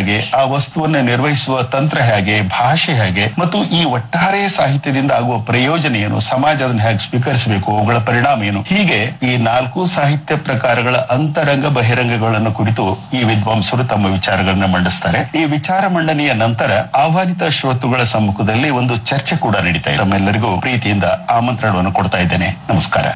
ಹೇಗೆ ಆ ವಸ್ತುವನ್ನು ನಿರ್ವಹಿಸುವ ತಂತ್ರ ಹೇಗೆ ಭಾಷೆ ಹೇಗೆ ಮತ್ತು ಈ ಒಟ್ಟಾರೆ ಸಾಹಿತ್ಯದಿಂದ ಆಗುವ ಪ್ರಯೋಜನ ಏನು ಸಮಾಜ ಅದನ್ನು ಹೇಗೆ ಸ್ವೀಕರಿಸಬೇಕು ಅವುಗಳ ಪರಿಣಾಮ ಏನು ಹೀಗೆ ಈ ನಾಲ್ಕು ಸಾಹಿತ್ಯ ಪ್ರಕಾರಗಳ ಅಂತರಂಗ ಬಹಿರಂಗಗಳನ್ನು ಕುರಿತು ಈ ವಿದ್ವಾಂಸರು ತಮ್ಮ ವಿಚಾರಗಳನ್ನ ಮಂಡಿಸ್ತಾರೆ ಈ ವಿಚಾರ ಮಂಡನೆಯ ನಂತರ ಆಹ್ವಾನಿತ ಶ್ರೋತೃಗಳ ಸಮ್ಮುಖದಲ್ಲಿ ಒಂದು ಚರ್ಚೆ ಕೂಡ ನಡೀತಾ ಇದೆ ತಮ್ಮೆಲ್ಲರಿಗೂ ಪ್ರೀತಿಯಿಂದ ಆಮಂತ್ರಣವನ್ನು ಕೊಡ್ತಾ ಇದ್ದೇನೆ ನಮಸ್ಕಾರ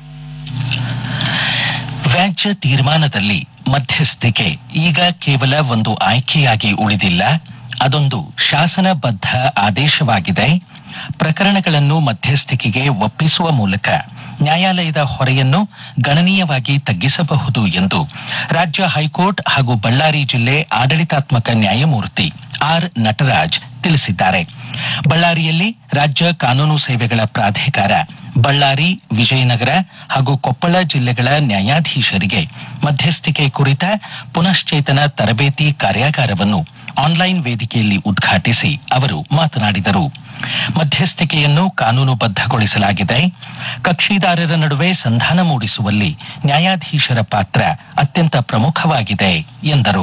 ವ್ಯಾಜ್ಯ ತೀರ್ಮಾನದಲ್ಲಿ ಮಧ್ಯಸ್ಥಿಕೆ ಈಗ ಕೇವಲ ಒಂದು ಆಯ್ಕೆಯಾಗಿ ಉಳಿದಿಲ್ಲ ಅದೊಂದು ಶಾಸನಬದ್ಧ ಆದೇಶವಾಗಿದೆ ಪ್ರಕರಣಗಳನ್ನು ಮಧ್ಯಸ್ಥಿಕೆಗೆ ಒಪ್ಪಿಸುವ ಮೂಲಕ ನ್ಯಾಯಾಲಯದ ಹೊರೆಯನ್ನು ಗಣನೀಯವಾಗಿ ತಗ್ಗಿಸಬಹುದು ಎಂದು ರಾಜ್ಯ ಹೈಕೋರ್ಟ್ ಹಾಗೂ ಬಳ್ಳಾರಿ ಜಿಲ್ಲೆ ಆಡಳಿತಾತ್ಮಕ ನ್ಯಾಯಮೂರ್ತಿ ಆರ್ ನಟರಾಜ್ ತಿಳಿಸಿದ್ದಾರೆ ಬಳ್ಳಾರಿಯಲ್ಲಿ ರಾಜ್ಯ ಕಾನೂನು ಸೇವೆಗಳ ಪ್ರಾಧಿಕಾರ ಬಳ್ಳಾರಿ ವಿಜಯನಗರ ಹಾಗೂ ಕೊಪ್ಪಳ ಜಿಲ್ಲೆಗಳ ನ್ಯಾಯಾಧೀಶರಿಗೆ ಮಧ್ಯಸ್ಥಿಕೆ ಕುರಿತ ಪುನಶ್ಚೇತನ ತರಬೇತಿ ಕಾರ್ಯಾಗಾರವನ್ನು ಆನ್ಲೈನ್ ವೇದಿಕೆಯಲ್ಲಿ ಉದ್ಘಾಟಿಸಿ ಅವರು ಮಾತನಾಡಿದರು ಮಧ್ಯಸ್ಥಿಕೆಯನ್ನು ಕಾನೂನುಬದ್ಧಗೊಳಿಸಲಾಗಿದೆ ಕಕ್ಷಿದಾರರ ನಡುವೆ ಸಂಧಾನ ಮೂಡಿಸುವಲ್ಲಿ ನ್ಯಾಯಾಧೀಶರ ಪಾತ್ರ ಅತ್ಯಂತ ಪ್ರಮುಖವಾಗಿದೆ ಎಂದರು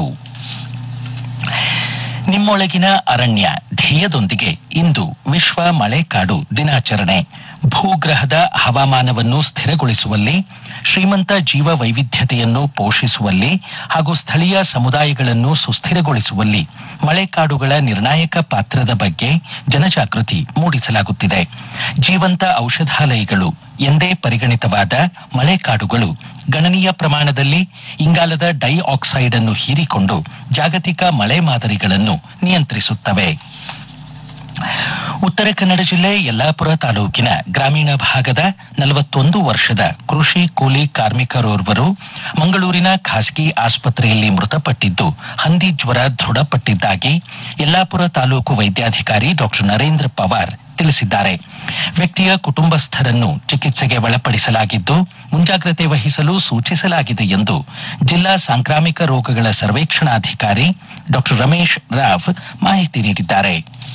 ನಿಮ್ಮೊಳಗಿನ ಅರಣ್ಯ ಧ್ಯೇಯದೊಂದಿಗೆ ಇಂದು ವಿಶ್ವ ಮಳೆಕಾಡು ದಿನಾಚರಣೆ ಭೂಗ್ರಹದ ಹವಾಮಾನವನ್ನು ಸ್ಥಿರಗೊಳಿಸುವಲ್ಲಿ ಶ್ರೀಮಂತ ಜೀವ ವೈವಿಧ್ಯತೆಯನ್ನು ಪೋಷಿಸುವಲ್ಲಿ ಹಾಗೂ ಸ್ಥಳೀಯ ಸಮುದಾಯಗಳನ್ನು ಸುಸ್ಥಿರಗೊಳಿಸುವಲ್ಲಿ ಮಳೆಕಾಡುಗಳ ನಿರ್ಣಾಯಕ ಪಾತ್ರದ ಬಗ್ಗೆ ಜನಜಾಗೃತಿ ಮೂಡಿಸಲಾಗುತ್ತಿದೆ ಜೀವಂತ ಔಷಧಾಲಯಗಳು ಎಂದೇ ಪರಿಗಣಿತವಾದ ಮಳೆಕಾಡುಗಳು ಗಣನೀಯ ಪ್ರಮಾಣದಲ್ಲಿ ಇಂಗಾಲದ ಡೈಆಕ್ಸೈಡ್ ಅನ್ನು ಹೀರಿಕೊಂಡು ಜಾಗತಿಕ ಮಳೆ ಮಾದರಿಗಳನ್ನು ನಿಯಂತ್ರಿಸುತ್ತವೆ ಉತ್ತರ ಕನ್ನಡ ಜಿಲ್ಲೆ ಯಲ್ಲಾಪುರ ತಾಲೂಕಿನ ಗ್ರಾಮೀಣ ಭಾಗದ ನಲವತ್ತೊಂದು ವರ್ಷದ ಕೃಷಿ ಕೂಲಿ ಕಾರ್ಮಿಕರೋರ್ವರು ಮಂಗಳೂರಿನ ಖಾಸಗಿ ಆಸ್ಪತ್ರೆಯಲ್ಲಿ ಮೃತಪಟ್ಟಿದ್ದು ಹಂದಿ ಜ್ವರ ದೃಢಪಟ್ಟಿದ್ದಾಗಿ ಯಲ್ಲಾಪುರ ತಾಲೂಕು ವೈದ್ಯಾಧಿಕಾರಿ ಡಾಕ್ಟರ್ ನರೇಂದ್ರ ಪವಾರ್ ತಿಳಿಸಿದ್ದಾರೆ ವ್ಯಕ್ತಿಯ ಕುಟುಂಬಸ್ಥರನ್ನು ಚಿಕಿತ್ಸೆಗೆ ಒಳಪಡಿಸಲಾಗಿದ್ದು ಮುಂಜಾಗ್ರತೆ ವಹಿಸಲು ಸೂಚಿಸಲಾಗಿದೆ ಎಂದು ಜಿಲ್ಲಾ ಸಾಂಕ್ರಾಮಿಕ ರೋಗಗಳ ಸರ್ವೇಕ್ಷಣಾಧಿಕಾರಿ ಡಾಕ್ಟರ್ ರಮೇಶ್ ರಾವ್ ಮಾಹಿತಿ ನೀಡಿದ್ದಾರೆ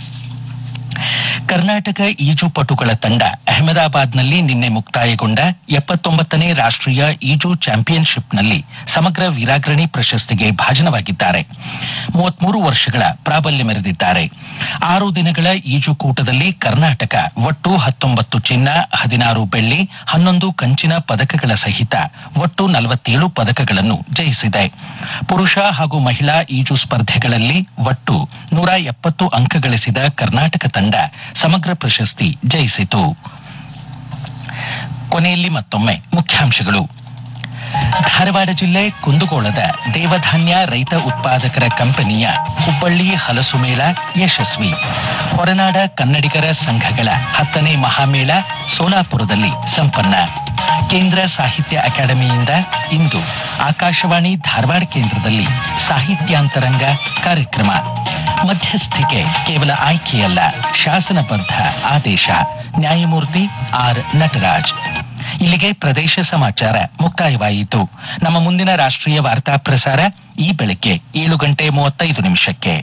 ಕರ್ನಾಟಕ ಈಜುಪಟುಗಳ ತಂಡ ಅಹಮದಾಬಾದ್ನಲ್ಲಿ ನಿನ್ನೆ ಮುಕ್ತಾಯಗೊಂಡ ಎಪ್ಪತ್ತೊಂಬತ್ತನೇ ರಾಷ್ಟ್ರೀಯ ಈಜು ಚಾಂಪಿಯನ್ಶಿಪ್ನಲ್ಲಿ ಸಮಗ್ರ ವೀರಾಗ್ರಣಿ ಪ್ರಶಸ್ತಿಗೆ ಭಾಜನವಾಗಿದ್ದಾರೆ ಮೂವತ್ಮೂರು ವರ್ಷಗಳ ಪ್ರಾಬಲ್ಯ ಮೆರೆದಿದ್ದಾರೆ ಆರು ದಿನಗಳ ಈಜುಕೂಟದಲ್ಲಿ ಕರ್ನಾಟಕ ಒಟ್ಟು ಹತ್ತೊಂಬತ್ತು ಚಿನ್ನ ಹದಿನಾರು ಬೆಳ್ಳಿ ಹನ್ನೊಂದು ಕಂಚಿನ ಪದಕಗಳ ಸಹಿತ ಒಟ್ಟು ನಲವತ್ತೇಳು ಪದಕಗಳನ್ನು ಜಯಿಸಿದೆ ಪುರುಷ ಹಾಗೂ ಮಹಿಳಾ ಈಜು ಸ್ಪರ್ಧೆಗಳಲ್ಲಿ ಒಟ್ಟು ನೂರ ಎಪ್ಪತ್ತು ಅಂಕ ಗಳಿಸಿದ ಕರ್ನಾಟಕ ತಂಡ ಸಮಗ್ರ ಪ್ರಶಸ್ತಿ ಜಯಿಸಿತು ಕೊನೆಯಲ್ಲಿ ಮತ್ತೊಮ್ಮೆ ಮುಖ್ಯಾಂಶಗಳು ಧಾರವಾಡ ಜಿಲ್ಲೆ ಕುಂದಗೋಳದ ದೇವಧಾನ್ಯ ರೈತ ಉತ್ಪಾದಕರ ಕಂಪನಿಯ ಹುಬ್ಬಳ್ಳಿ ಹಲಸು ಮೇಳ ಯಶಸ್ವಿ ಹೊರನಾಡ ಕನ್ನಡಿಗರ ಸಂಘಗಳ ಹತ್ತನೇ ಮಹಾಮೇಳ ಸೋಲಾಪುರದಲ್ಲಿ ಸಂಪನ್ನ ಕೇಂದ್ರ ಸಾಹಿತ್ಯ ಅಕಾಡೆಮಿಯಿಂದ ಇಂದು ಆಕಾಶವಾಣಿ ಧಾರವಾಡ ಕೇಂದ್ರದಲ್ಲಿ ಸಾಹಿತ್ಯಾಂತರಂಗ ಕಾರ್ಯಕ್ರಮ ಮಧ್ಯಸ್ಥಿಕೆ ಕೇವಲ ಆಯ್ಕೆಯಲ್ಲ ಶಾಸನಬದ್ಧ ಆದೇಶ ನ್ಯಾಯಮೂರ್ತಿ ಆರ್ ನಟರಾಜ್ ಇಲ್ಲಿಗೆ ಪ್ರದೇಶ ಸಮಾಚಾರ ಮುಕ್ತಾಯವಾಯಿತು ನಮ್ಮ ಮುಂದಿನ ರಾಷ್ಟ್ರೀಯ ವಾರ್ತಾ ಪ್ರಸಾರ ಈ ಬೆಳಗ್ಗೆ ಏಳು ಗಂಟೆ ಮೂವತ್ತೈದು ನಿಮಿಷಕ್ಕೆ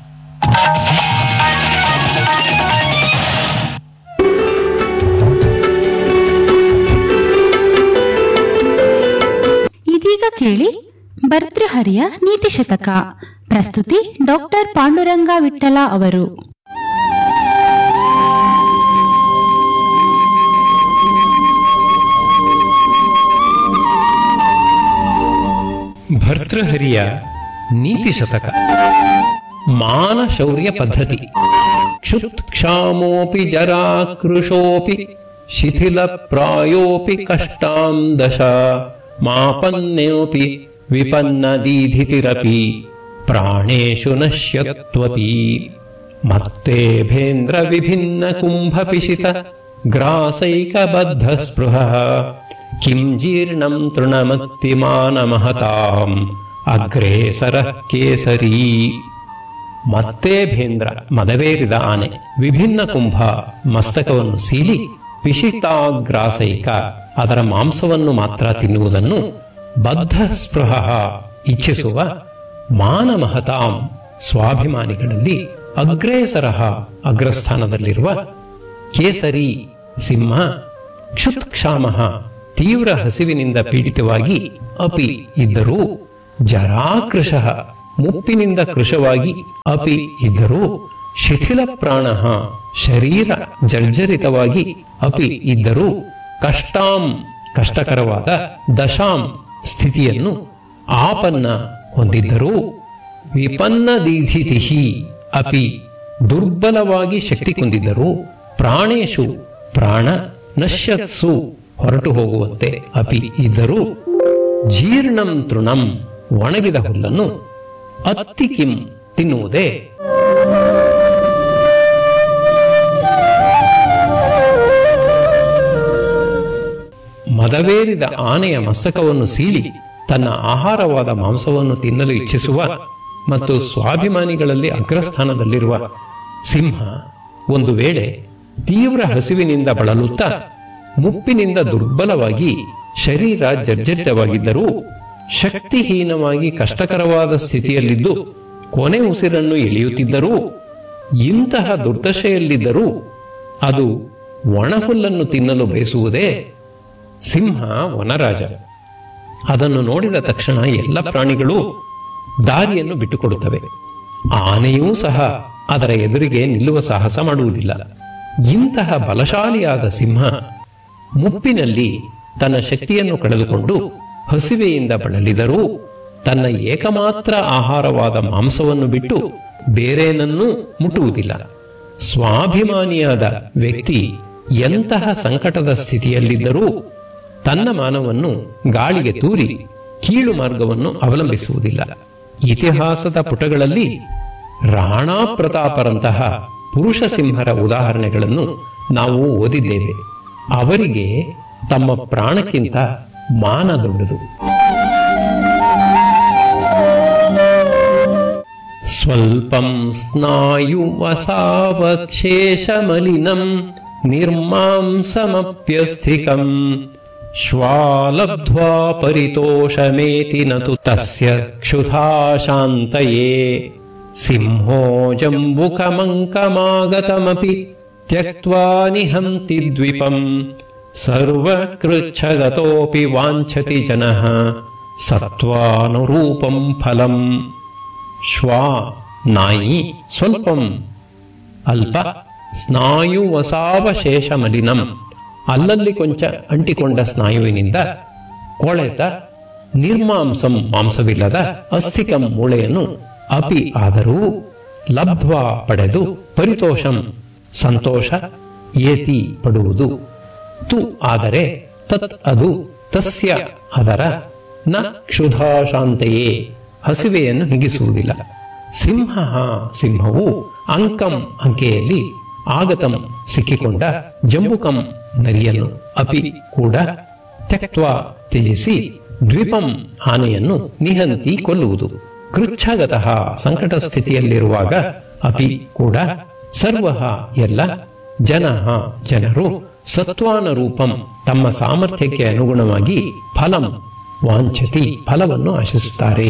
ಇದೀಗ ಕೇಳಿ ಭರ್ತೃಹರಿಯ ನೀತಿ ಶತಕ ಪ್ರಸ್ತುತಿ ಡಾಕ್ಟರ್ ಪಾಂಡುರಂಗ ವಿಠಲ ಅವರು ಭರ್ತೃಹರಿಯ ನೀತಿ ಶತಕ ಮಾನ ಶೌರ್ಯ ಪದ್ಧತಿ ಕ್ಷುತ್ ಕ್ಷಾಮೋಪಿ ಜರಾಕೃಶೋಪಿ ಶಿಥಿಲ ಪ್ರಾಯೋಪಿ ಕಷ್ಟಾಂ ದಶ ಮಾಪನ್ಯೋಪಿ ವಿಪನ್ನ ದೀಧಿತಿರಪಿ ಪ್ರಾಣೇಶು ನಶ್ಯತ್ವಪಿ ಮತ್ತೇಭೇಂದ್ರ ವಿಭಿನ್ನ ಕುಂಭ ಪಿಶಿತ ಗ್ರಾಸೈಕಬದ್ಧ ಸ್ಪೃಹ ಕಿಂ ಜೀರ್ಣಂ ತೃಣಮತ್ತಿಮಾನಮಹತಾಂ ಅಗ್ರೇಸರ ಕೇಸರಿ ಮತ್ತೆ ಭೇಂದ್ರ ಮದವೇರಿದ ಆನೆ ವಿಭಿನ್ನ ಕುಂಭ ಮಸ್ತಕವನ್ನು ಸೀಲಿ ಪಿಶಿತಾಗ್ರಾಸೈಕ ಅದರ ಮಾಂಸವನ್ನು ಮಾತ್ರ ತಿನ್ನುವುದನ್ನು ಬದ್ಧ ಸ್ಪೃಹ ಇಚ್ಛಿಸುವ ಮಾನಮಹತಾಂ ಸ್ವಾಭಿಮಾನಿಗಳಲ್ಲಿ ಅಗ್ರೇಸರ ಅಗ್ರಸ್ಥಾನದಲ್ಲಿರುವ ಕೇಸರಿ ಸಿಂಹ ಕ್ಷುತ್ಕ್ಷಾಮ ತೀವ್ರ ಹಸಿವಿನಿಂದ ಪೀಡಿತವಾಗಿ ಅಪಿ ಇದ್ದರೂ ಜರಾಕೃಶ ಮುಪ್ಪಿನಿಂದ ಕೃಶವಾಗಿ ಅಪಿ ಇದ್ದರೂ ಶಿಥಿಲ ಪ್ರಾಣ ಶರೀರ ಜರ್ಜರಿತವಾಗಿ ಅಪಿ ಇದ್ದರೂ ಕಷ್ಟಾಂ ಕಷ್ಟಕರವಾದ ದಶಾಂ ಸ್ಥಿತಿಯನ್ನು ಆಪನ್ನ ಹೊಂದಿದ್ದರೂ ವಿಪನ್ನ ದೀಧಿತಿಹಿ ಅಪಿ ದುರ್ಬಲವಾಗಿ ಶಕ್ತಿ ಹೊಂದಿದ್ದರೂ ಪ್ರಾಣೇಶು ಪ್ರಾಣ ನಶ್ಯತ್ಸು ಹೊರಟು ಹೋಗುವಂತೆ ಅಪಿ ಇದ್ದರೂ ಜೀರ್ಣಂ ತೃಣಂ ಒಣಗಿದ ಹುಲ್ಲನ್ನು ಅತ್ತಿಕಿಂ ತಿನ್ನುವುದೇ ಮದವೇರಿದ ಆನೆಯ ಮಸ್ತಕವನ್ನು ಸೀಳಿ ತನ್ನ ಆಹಾರವಾದ ಮಾಂಸವನ್ನು ತಿನ್ನಲು ಇಚ್ಛಿಸುವ ಮತ್ತು ಸ್ವಾಭಿಮಾನಿಗಳಲ್ಲಿ ಅಗ್ರಸ್ಥಾನದಲ್ಲಿರುವ ಸಿಂಹ ಒಂದು ವೇಳೆ ತೀವ್ರ ಹಸಿವಿನಿಂದ ಬಳಲುತ್ತಾ ಮುಪ್ಪಿನಿಂದ ದುರ್ಬಲವಾಗಿ ಶರೀರ ಜರ್ಜರಿತವಾಗಿದ್ದರೂ ಶಕ್ತಿಹೀನವಾಗಿ ಕಷ್ಟಕರವಾದ ಸ್ಥಿತಿಯಲ್ಲಿದ್ದು ಕೊನೆ ಉಸಿರನ್ನು ಎಳೆಯುತ್ತಿದ್ದರೂ ಇಂತಹ ದುರ್ದಶೆಯಲ್ಲಿದ್ದರೂ ಅದು ಒಣಹುಲ್ಲನ್ನು ತಿನ್ನಲು ಬಯಸುವುದೇ ಸಿಂಹ ವನರಾಜ ಅದನ್ನು ನೋಡಿದ ತಕ್ಷಣ ಎಲ್ಲ ಪ್ರಾಣಿಗಳು ದಾರಿಯನ್ನು ಬಿಟ್ಟುಕೊಡುತ್ತವೆ ಆನೆಯೂ ಸಹ ಅದರ ಎದುರಿಗೆ ನಿಲ್ಲುವ ಸಾಹಸ ಮಾಡುವುದಿಲ್ಲ ಇಂತಹ ಬಲಶಾಲಿಯಾದ ಸಿಂಹ ಮುಪ್ಪಿನಲ್ಲಿ ತನ್ನ ಶಕ್ತಿಯನ್ನು ಕಳೆದುಕೊಂಡು ಹಸಿವೆಯಿಂದ ಬಳಲಿದರೂ ತನ್ನ ಏಕಮಾತ್ರ ಆಹಾರವಾದ ಮಾಂಸವನ್ನು ಬಿಟ್ಟು ಬೇರೇನನ್ನೂ ಮುಟ್ಟುವುದಿಲ್ಲ ಸ್ವಾಭಿಮಾನಿಯಾದ ವ್ಯಕ್ತಿ ಎಂತಹ ಸಂಕಟದ ಸ್ಥಿತಿಯಲ್ಲಿದ್ದರೂ ತನ್ನ ಮಾನವನ್ನು ಗಾಳಿಗೆ ತೂರಿ ಕೀಳು ಮಾರ್ಗವನ್ನು ಅವಲಂಬಿಸುವುದಿಲ್ಲ ಇತಿಹಾಸದ ಪುಟಗಳಲ್ಲಿ ರಾಣಾ ಪ್ರತಾಪರಂತಹ ಪುರುಷ ಸಿಂಹರ ಉದಾಹರಣೆಗಳನ್ನು ನಾವು ಓದಿದ್ದೇವೆ ಅವರಿಗೆ ತಮ್ಮ ಪ್ರಾಣಕ್ಕಿಂತ ಮಾನ ದೊಡ್ಡದು ಸ್ವಲ್ಪಂ ಸ್ನಾಯುವಸಾವಶೇಷಮಲಿನಂ ನಿರ್ಮಾಂಸಮಪ್ಯಸ್ಥಿಕಂ ಶ್ವಾಲಬ್ಧ್ವಾ ಪರಿತೋಷಮೇತಿ ನತು ತಸ್ಯ ಕ್ಷುಧಾ ಶಾಂತಯೇ ಸಿಂಹೋ ಜಂಬುಕಮಂಕಮಾಗತಮಪಿ ತ್ಯಕ್ತ್ವಾ ನಿಹಂತಿ ದ್ವಿಪಂ ಸರ್ವಕೃಚ್ಛಗತೋಪಿ ವಾಂಛತಿ ಜನಃ ಸತ್ವಾನುರೂಪಂ ಫಲಂ ಶ್ವಾ ನಾಯಿ ಸ್ವಲ್ಪಂ ಅಲ್ಪ ಸ್ನಾಯುವಸಾವಶೇಷ ಮಲಿನಂ ಅಲ್ಲಲ್ಲಿ ಕೊಂಚ ಅಂಟಿಕೊಂಡ ಸ್ನಾಯುವಿನಿಂದ ಕೊಳೆತ ನಿರ್ಮಾಂಸಂ ಮಾಂಸವಿಲ್ಲದ ಅಸ್ಥಿಕಂ ಮೂಳೆಯನ್ನು ಅಪಿ ಆದರೂ ಲಬ್ಧ್ವಾ ಪಡೆದು ಪರಿತೋಷಂ ಸಂತೋಷ ಏತಿ ಪಡುವುದು ತು ಆದರೆ ತತ್ ಅದು ತಸ್ಯ ಅದರ ನ ಕ್ಷುಧಾಶಾಂತೆಯೇ ಹಸಿವೆಯನ್ನು ಹಿಗಿಸುವುದಿಲ್ಲ ಸಿಂಹ ಸಿಂಹವು ಅಂಕಂ ಅಂಕೆಯಲ್ಲಿ ಆಗತಂ ಸಿಕ್ಕಿಕೊಂಡ ಜಂಬುಕಂ ನರಿಯನ್ನು ಅಪಿ ಕೂಡ ತ್ಯಕ್ತ್ವ ತ್ಯಜಿಸಿ ದ್ವಿಪಂ ಆನೆಯನ್ನು ನಿಹಂತಿ ಕೊಲ್ಲುವುದು ಕೃಚ್ಛಗತಃ ಸಂಕಟ ಸ್ಥಿತಿಯಲ್ಲಿರುವಾಗ ಅಪಿ ಕೂಡ ಸರ್ವ ಎಲ್ಲ ಜನ ಜನರು ಸತ್ವಾನುರೂಪಂ ತಮ್ಮ ಸಾಮರ್ಥ್ಯಕ್ಕೆ ಅನುಗುಣವಾಗಿ ಫಲಂ ವಾಂಛತಿ ಫಲವನ್ನು ಆಶಿಸುತ್ತಾರೆ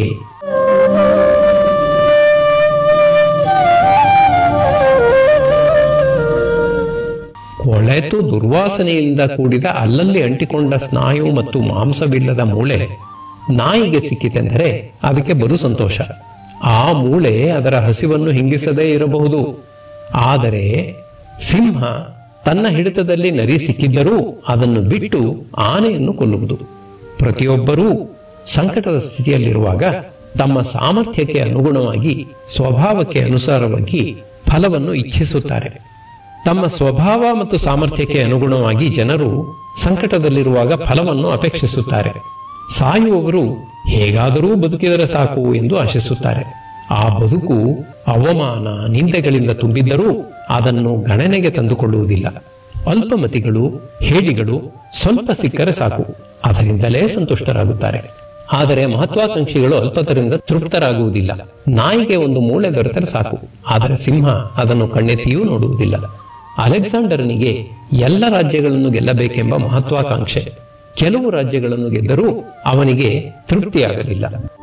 ಕೊಳೆತು ದುರ್ವಾಸನೆಯಿಂದ ಕೂಡಿದ ಅಲ್ಲಲ್ಲಿ ಅಂಟಿಕೊಂಡ ಸ್ನಾಯು ಮತ್ತು ಮಾಂಸವಿಲ್ಲದ ಮೂಳೆ ನಾಯಿಗೆ ಸಿಕ್ಕಿತೆಂದರೆ ಅದಕ್ಕೆ ಬಲು ಸಂತೋಷ ಆ ಮೂಳೆ ಅದರ ಹಸಿವನ್ನು ಹಿಂಗಿಸದೇ ಇರಬಹುದು ಆದರೆ ಸಿಂಹ ತನ್ನ ಹಿಡಿತದಲ್ಲಿ ನರಿ ಸಿಕ್ಕಿದ್ದರೂ ಅದನ್ನು ಬಿಟ್ಟು ಆನೆಯನ್ನು ಕೊಲ್ಲುವುದು ಪ್ರತಿಯೊಬ್ಬರೂ ಸಂಕಟದ ಸ್ಥಿತಿಯಲ್ಲಿರುವಾಗ ತಮ್ಮ ಸಾಮರ್ಥ್ಯಕ್ಕೆ ಅನುಗುಣವಾಗಿ ಸ್ವಭಾವಕ್ಕೆ ಅನುಸಾರವಾಗಿ ಫಲವನ್ನು ಇಚ್ಛಿಸುತ್ತಾರೆ ತಮ್ಮ ಸ್ವಭಾವ ಮತ್ತು ಸಾಮರ್ಥ್ಯಕ್ಕೆ ಅನುಗುಣವಾಗಿ ಜನರು ಸಂಕಟದಲ್ಲಿರುವಾಗ ಫಲವನ್ನು ಅಪೇಕ್ಷಿಸುತ್ತಾರೆ ಸಾಯುವವರು ಹೇಗಾದರೂ ಬದುಕಿದರೆ ಸಾಕು ಎಂದು ಆಶಿಸುತ್ತಾರೆ ಆ ಬದುಕು ಅವಮಾನ ನಿಂದೆಗಳಿಂದ ತುಂಬಿದ್ದರೂ ಅದನ್ನು ಗಣನೆಗೆ ತಂದುಕೊಳ್ಳುವುದಿಲ್ಲ ಅಲ್ಪಮತಿಗಳು ಹೇಡಿಗಳು ಸ್ವಲ್ಪ ಸಿಕ್ಕರೆ ಸಾಕು ಅದರಿಂದಲೇ ಸಂತುಷ್ಟರಾಗುತ್ತಾರೆ ಆದರೆ ಮಹತ್ವಾಕಾಂಕ್ಷಿಗಳು ಅಲ್ಪತರಿಂದ ತೃಪ್ತರಾಗುವುದಿಲ್ಲ ನಾಯಿಗೆ ಒಂದು ಮೂಳೆ ದೊರೆತರೆ ಸಾಕು ಆದರೆ ಸಿಂಹ ಅದನ್ನು ಕಣ್ಣೆತ್ತಿಯೂ ನೋಡುವುದಿಲ್ಲ ಅಲೆಕ್ಸಾಂಡರ್ನಿಗೆ ಎಲ್ಲ ರಾಜ್ಯಗಳನ್ನು ಗೆಲ್ಲಬೇಕೆಂಬ ಮಹತ್ವಾಕಾಂಕ್ಷೆ ಕೆಲವು ರಾಜ್ಯಗಳನ್ನು ಗೆದ್ದರೂ ಅವನಿಗೆ ತೃಪ್ತಿಯಾಗಲಿಲ್ಲ